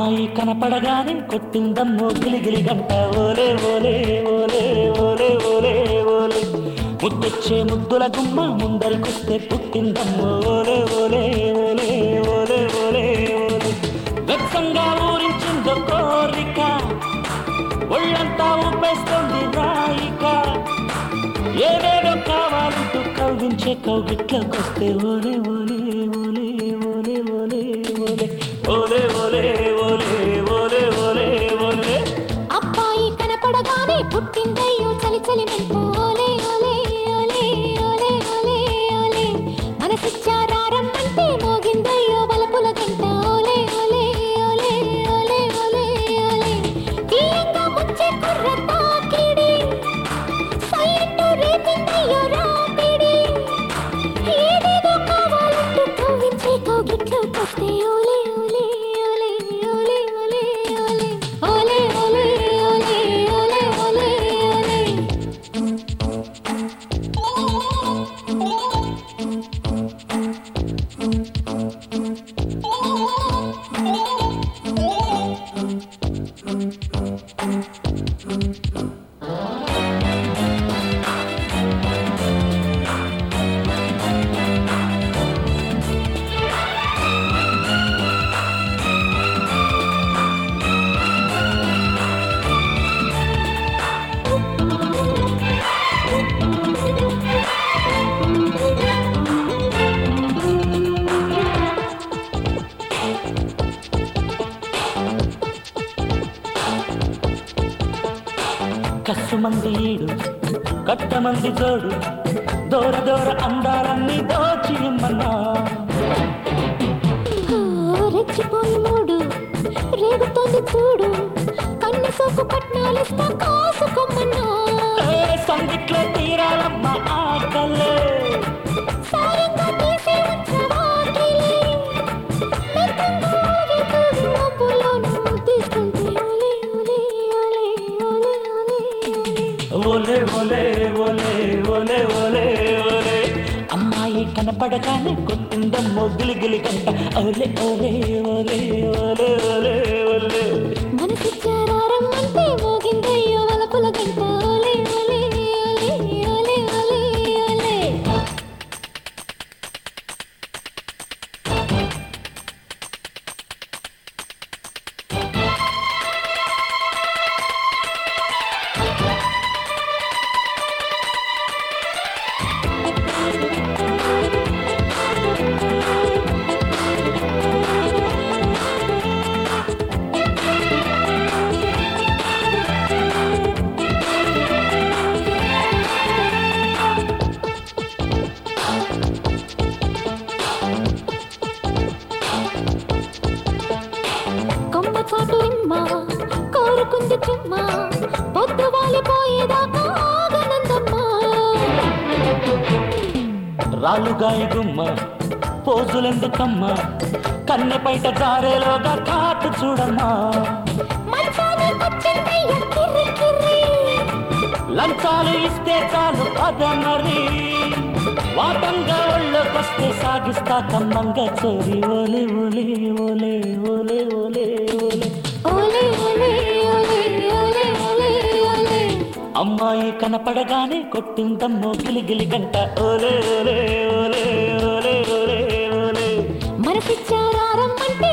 అమ్మాయి కనపడగానే కొట్టిందమ్మో గిలిగిలి గంట ఓలే ఓలే ఓలే ఓలే ఓలే ఓలే ముద్దొచ్చే ముద్దుల గుమ్మ ముందరికొస్తే పుట్టిందమ్మో ఓలే ఓలే ఓలే ఓలే ఓలే ఓలే వెచ్చంగా ఊరించిందో కోరిక ఒళ్ళంతా ఊపేస్తుంది రాయిక ఏదేదో కావాలంటూ కవ్వించే కౌగిట్లోకొస్తే ఓలే ఓలే ఓలే ఓలే ఓలే ఓలే ఓలే ఓలే ఓలే ఓలే ఓలే అబ్బాయి కనపడగానే పుట్టిందయ్యో చలి చలి మెంపు ఓలే ఓలే ఓలే ఓలే ఓలే ఓలే మనసిచ్చారారమ్మంటే మోగిందయ్యో బలపుల గంట ఓలే ఓలే ఓలే ఓలే ఓలే ఓలే తీయంగా ముచ్చే కుర్ర తాకిడి సైలెంట్ రేపిందయ్యో రాపిడి ఏదేదో కావాలంటూ కవ్వించే కౌగిట్లోకొస్తే ఓలే ఓలే ఓలే ఓలే ఓలే ఓలే ఓలే ఓలే ఓలే ఓలే ఓలే ఓలే కస్సు మంది ఈడు కట్టమంది జోడు దూర దూర అందాలన్నీ దోచి ఇమ్మన్నా రెచ్చిపోయి మూడు రేగుతోంది చూడు కన్ను సోకు కట్నాలిస్తా కాసుకోమన్నా ఏ సంగిట్లో తీరాలమ్మ ఆకలే సారంగా తీసి ఉంచవాకిలి మెత్తంగా ఊగిపోయి మబ్బులోను తీసుకుంటే ఓలే ఓలే ఓలే ఓలే ఓలే ఓలే ఓలే ఓలే ఓలే ఓలే ఓలే అమ్మాయి కనపడగానే కొట్టిందమ్మో గిలిగిలి గంట ఓలే ఓలే ఓలే ఓలే ఓలే ఓలే మనసిచ్చారారమ్మంటే మోగిందయ్యో వలపుల గంట ఓలే ఓలే ఓలే ఓలే ఓలే ఓలే కొమ్మ చాటు రిమ్మ కోరుకుంది చిమ్మ పొద్దు వాలిపోయేదాకా ఆగనందమ్మా రాలుగాయి గుమ్మ పోజులెందుకమ్మ కన్నె బయట జారేలోగా కాటు చూడమ్మా మంచానికొచ్చిందయ్య కిర్రి కిర్రి లంచాలు ఇస్తే చాలు అదమరి వాటంగా ఒళ్ళొకొస్తే సాగిస్తా కమ్మంగా చోరి ఓలే ఓలే ఓలే ఓలే ఓలే ఓలే ఓలే ఓలే ఓలే ఓలే ఓలే ఓలే అమ్మాయి కనపడగానే కొట్టిందమ్మో గిలిగిలి గంట ఓలే ఓలే ఓలే ఓలే ఓలే ఓలే మనసిచ్చారారమ్మంటే